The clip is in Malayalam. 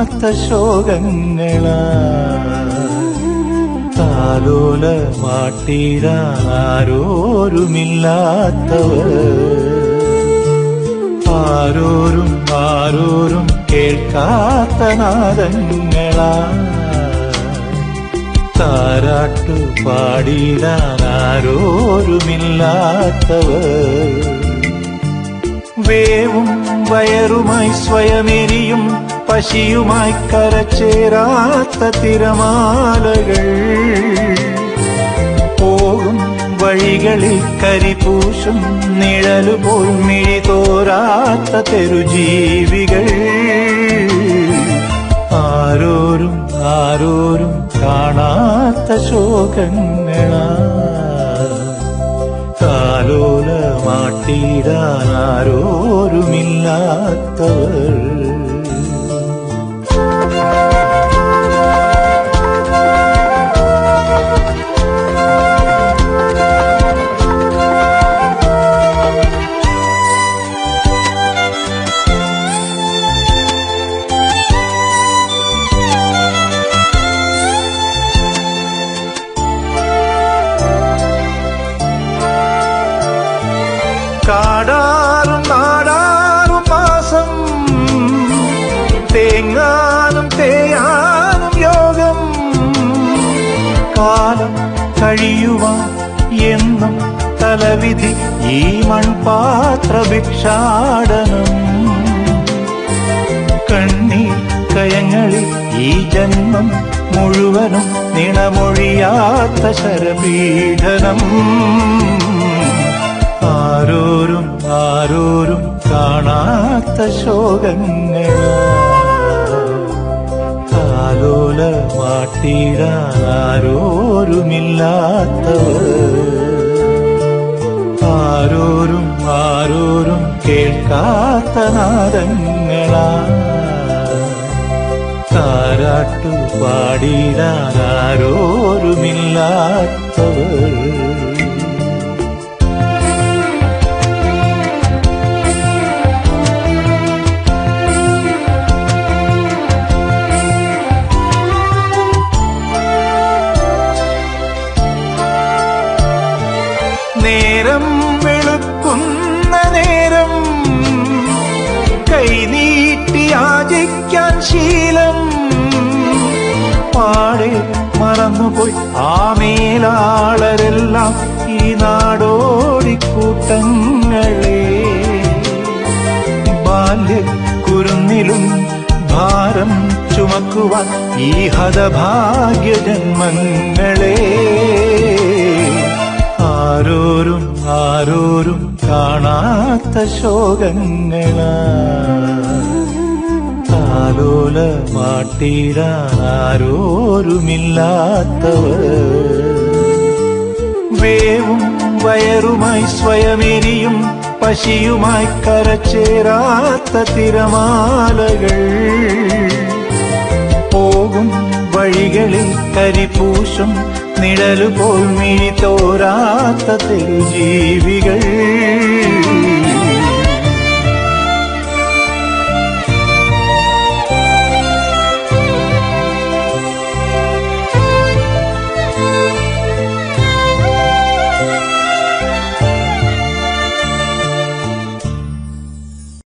കാണാത്ത ശോകങ്ങളാ താലോല മാട്ടിടാൻ ആരോരുമില്ലാത്തവർ ആരോരും ആരോരും കേൾക്കാത്ത നാദങ്ങളാ താരാട്ടു പാടിടാൻ ആരോരുമില്ലാത്തവർ വേവും വയറുമായി സ്വയമെരിയും പശിയുമായി കരച്ചേരാത്ത തിരമാലകൾ പോകും വഴികളിൽ കരിപൂശും നിഴലുപോൽ മിഴി തോരാത്ത തെരുജീവികൾ ആരോരും ആരോരും കാണാത്ത ശോകങ്ങളാ കാലോല മാട്ടിടാൻ ആരോരുമില്ലാത്തവർ കാടാറും നാടാറും മാസം തേങ്ങാനും തേയാനും യോഗം കാലം കഴിയുവാൻ എന്നും തലവിധി ഈ മൺപാത്ര ഭിക്ഷാടനം കണ്ണീർ കയങ്ങളിൽ ഈ ജന്മം മുഴുവനും നിണമൊഴിയാത്ത ശരപീഠനം ആരോരും ആരോരും കാണാത്ത ശോകങ്ങളാ കാലോല മാട്ടിടാൻ ആരോരുമില്ലാത്തവർ ആരോരും ആരോരും കേൾക്കാത്ത നാദങ്ങളാ താരാട്ടു പാടിടാൻ ആരോരുമില്ലാത്തവർ നേരം വെളുക്കുന്ന നേരം കൈനീട്ടി യാചിക്കാൻ ശീലം പാടെ മറന്നുപോയി ആ മേലാളരെല്ലാം ഈ നാടോടിക്കൂട്ടങ്ങളെ ബാല്യ കുരുന്നിലും ഭാരം ചുമക്കുവാൻ ഈ ഹതഭാഗ്യ ജന്മങ്ങളെ ആരോരും ആരോരും കാണാത്ത ശോകങ്ങളാ താലോല മാട്ടിടാൻ ആരോരുമില്ലാത്തവർ വേവും വയറുമായി സ്വയമെരിയും പശിയുമായി കരച്ചേരാത്ത തിരമാലകൾ പോകും വഴികളിൽ കരിപൂശും നിഴലുപോൽ മിഴി തോരാത്ത തെരുജീവികൾ